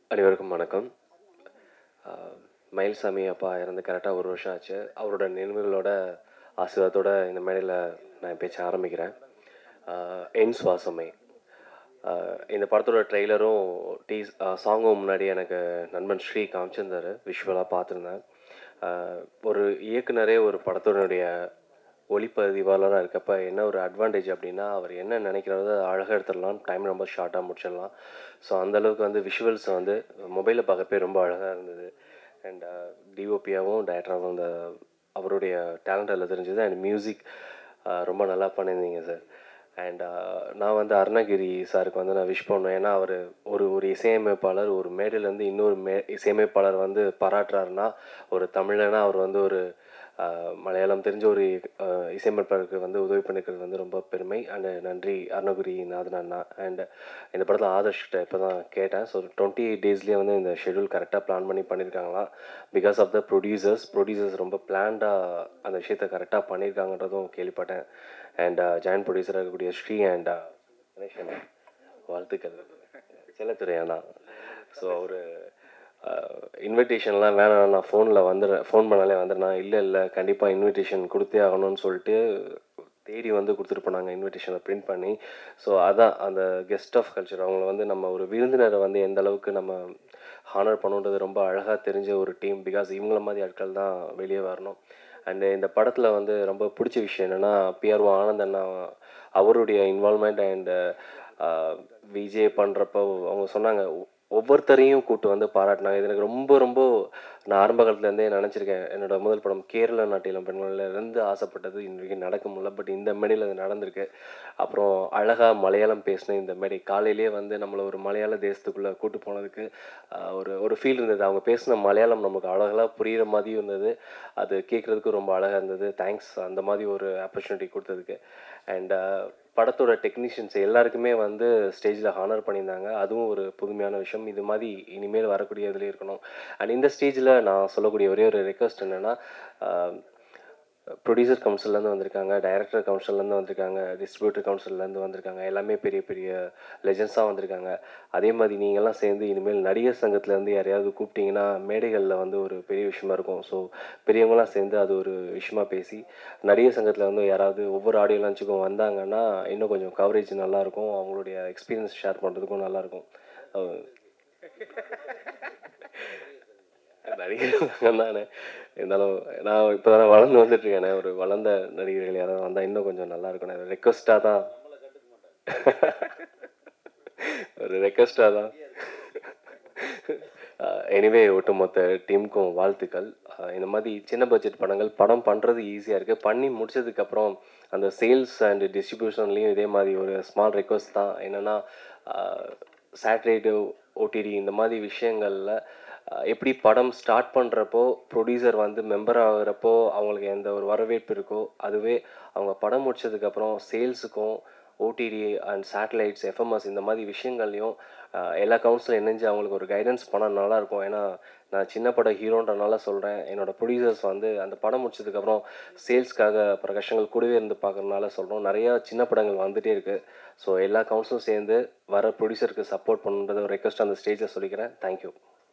அனைவருக்கும் வணக்கம் ஆஹ் மயில்சாமி அப்பா இறந்து கரெக்டாக ஒரு வருஷம் ஆச்சு அவரோட நினைவுகளோட ஆசீர்வாதத்தோட இந்த மேடையில் நான் பேச்ச ஆரம்பிக்கிறேன் ஆஹ் என் சுவாசமே ஆஹ் இந்த படத்தோட ட்ரெய்லரும் டீ சாங்கும் முன்னாடி எனக்கு நண்பன் ஸ்ரீ காமிச்சிருந்தாரு விஷுவலாக பார்த்துருந்தேன் ஆஹ் ஒரு இயக்குனரே ஒரு படத்தினுடைய ஒளிப்பதிவாளராக இருக்கப்ப என்ன ஒரு அட்வான்டேஜ் அப்படின்னா அவர் என்ன நினைக்கிறாரோ அதை அழகாக எடுத்துடலாம் டைம் ரொம்ப ஷார்ட்டாக முடிச்சிடலாம் ஸோ அந்தளவுக்கு வந்து விஷுவல்ஸ் வந்து மொபைலில் பார்க்கப்பே ரொம்ப அழகாக இருந்தது அண்ட் டிஓபியாகவும் டேரக்டராகவும் அந்த அவருடைய டேலண்ட் அதில் தெரிஞ்சது அண்ட் மியூசிக் ரொம்ப நல்லா பண்ணியிருந்தீங்க சார் அண்ட் நான் வந்து அருணகிரி சாருக்கு வந்து நான் விஷ் பண்ணேன் ஏன்னா அவர் ஒரு ஒரு இசையமைப்பாளர் ஒரு மேடையிலேருந்து இன்னொரு மே இசையமைப்பாளர் வந்து பாராட்டுறாருன்னா ஒரு தமிழனா அவர் வந்து ஒரு ஆஹ், மலையாளம் தெரிஞ்ச ஒரு ஆஹ், இசையமைப்பாளருக்கு வந்து உதவி பண்ணிக்கிறது வந்து ரொம்ப பெருமை அண்ட் நன்றி அருணகிரி நாதன் அண்ணா அண்ட் இந்த படத்தில் ஆதர்ஷ்கிட்ட இப்போ தான் கேட்டேன் ஸோ டுவெண்ட்டி எயிட் டேஸ்லேயே வந்து இந்த ஷெடியூல் கரெக்டாக பிளான் பண்ணி பண்ணியிருக்காங்களாம் because of the producers producers ரொம்ப பிளான்டாக அந்த விஷயத்தை கரெக்டாக பண்ணியிருக்காங்கன்றதும் கேள்விப்பட்டேன் அண்ட் ஜாயின் ப்ரொடியூசராக இருக்கக்கூடிய ஸ்ரீ அண்ட் கணேஷன் வாழ்த்துக்கள் செல்லத்துறை அண்ணா ஸோ அவர் இன்விடேஷன்லாம் வேணாம் நான் ஃபோனில் வந்துடுறேன் ஃபோன் பண்ணாலே வந்துடுறேன் இல்லை இல்லை கண்டிப்பாக இன்விடேஷன் கொடுத்தே ஆகணும்னு சொல்லிட்டு தேடி வந்து கொடுத்துட்டு போனாங்க இன்விடேஷனை பிரிண்ட் பண்ணி ஸோ அதான் அந்த கெஸ்ட் ஆஃப் கல்ச்சர் அவங்கள வந்து நம்ம ஒரு விருந்தினரை வந்து எந்த அளவுக்கு நம்ம ஹானர் பண்ணுன்றது ரொம்ப அழகாக தெரிஞ்ச ஒரு டீம் பிகாஸ் இவங்கள மாதிரி ஆட்கள் தான் வெளியே வரணும் அண்டு இந்த படத்தில் வந்து ரொம்ப பிடிச்ச விஷயம் என்னென்னா பிஆர்ஓ ஆனந்த் அண்ணா அவருடைய இன்வால்மெண்ட் அண்டு விஜய் பண்ணுறப்போ அவங்க சொன்னாங்க ஒ- ஒவ்வொருத்தரையும் கூட்டு வந்து பாராட்டினாங்க இது எனக்கு ரொம்ப ரொம்ப நான் ஆரம்ப காலத்துலேருந்தே நினச்சிருக்கேன் என்னோட முதல் படம் கேரள நாட்டிலம் பெண்களில் இருந்து ஆசைப்பட்டது இன்றைக்கி நடக்க முடியல பட் இந்த மேடையில் அது நடந்திருக்கு அப்புறம் அழகாக மலையாளம் பேசின இந்த மேடை காலையிலேயே வந்து நம்மளை ஒரு மலையாள தேசத்துக்குள்ளே கூட்டு போனதுக்கு ஆஹ், ஒரு ஒரு ஃபீல் இருந்தது அவங்க பேசின மலையாளம் நமக்கு அழகாக புரிகிற மாதிரியும் இருந்தது அது கேட்குறதுக்கு ரொம்ப அழகாக இருந்தது தேங்க்ஸ் அந்த மாதிரி ஒரு ஆப்பர்ச்சுனிட்டி கொடுத்ததுக்கு அண்ட் படத்தோட டெக்னீஷியன்ஸ் எல்லாருக்குமே வந்து ஸ்டேஜில் ஹானர் பண்ணியிருந்தாங்க அதுவும் ஒரு புதுமையான விஷயம் இது மாதிரி இனிமேல் வரக்கூடிய இதில் இருக்கணும் அண்ட் இந்த ஸ்டேஜில் நான் சொல்லக்கூடிய ஒரே ஒரு ரெக்வஸ்ட் என்னென்னா ப்ரொடியூசர் கவுன்சில்லேருந்து வந்திருக்காங்க டைரக்டர் கவுன்சில்லேருந்து வந்திருக்காங்க டிஸ்ட்ரிபியூட்டர் கவுன்சில்லேருந்து வந்திருக்காங்க எல்லாமே பெரிய பெரிய லெஜன்ஸாக வந்திருக்காங்க அதே மாதிரி நீங்கள்லாம் சேர்ந்து இனிமேல் நடிகர் சங்கத்துலேருந்து யாரையாவது கூப்பிட்டீங்கன்னா மேடைகளில் வந்து ஒரு பெரிய விஷயமா இருக்கும் ஸோ பெரியவங்களாம் சேர்ந்து அது ஒரு விஷயமா பேசி நடிகர் சங்கத்தில் வந்து யாராவது ஒவ்வொரு ஆடியோ லான்ச்சுக்கும் வந்தாங்கன்னா இன்னும் கொஞ்சம் கவரேஜ் நல்லாயிருக்கும் அவங்களுடைய எக்ஸ்பீரியன்ஸ் ஷேர் பண்ணுறதுக்கும் நல்லாயிருக்கும் நடிகர் தானே இருந்தாலும் நான் இப்போ தானே வளர்ந்து வந்துட்டு இருக்கேனே ஒரு வளர்ந்த நடிகர்கள் யாராவது வந்தால் இன்னும் கொஞ்சம் நல்லா இருக்கும் ரெக்வஸ்ட்டாக தான் ஒரு ரெக்வஸ்ட்டாக தான் எனிவே ஒட்டுமொத்த டீமுக்கும் வாழ்த்துக்கள் அஹ் இந்த மாதிரி சின்ன பட்ஜெட் படங்கள் படம் பண்ணுறது ஈஸியாக இருக்குது பண்ணி முடிச்சதுக்கப்புறம் அந்த சேல்ஸ் அண்ட் டிஸ்ட்ரிபியூஷன்லேயும் இதே மாதிரி ஒரு ஸ்மால் ரெக்வஸ்ட் தான் என்னென்னா சேட்டலைட்டு ஓடிடி இந்த மாதிரி விஷயங்களில் அஹ் எப்படி படம் ஸ்டார்ட் பண்ணுறப்போ ப்ரொடியூசர் வந்து மெம்பர் ஆகுறப்போ அவங்களுக்கு எந்த ஒரு வரவேற்பு இருக்கோ அதுவே அவங்க படம் முடிச்சதுக்கப்புறம் சேல்ஸுக்கும் ஓடிடி அண்ட் சேட்டலைட்ஸ் எஃப்எம்எஸ் இந்த மாதிரி விஷயங்கள்லையும் அஹ் எல்லா கவுன்சிலும் இணைஞ்சு அவங்களுக்கு ஒரு கைடன்ஸ் பண்ணால் நல்லாயிருக்கும் ஏன்னா நான் சின்ன பட ஹீரோன்றனால சொல்கிறேன் என்னோட ப்ரொடியூசர்ஸ் வந்து அந்த படம் முடிச்சதுக்கப்புறம் சேல்ஸ்க்காக பல கஷ்டங்கள் கூடவே இருந்து பார்க்கறதுனால சொல்கிறோம் நிறையா சின்ன படங்கள் வந்துகிட்டே இருக்குது ஸோ எல்லா கவுன்சிலும் சேர்ந்து வர ப்ரொடியூசருக்கு சப்போர்ட் பண்ணுறது ஒரு ரெக்வஸ்ட் அந்த ஸ்டேஜில் சொல்லிக்கிறேன் தேங்க்யூ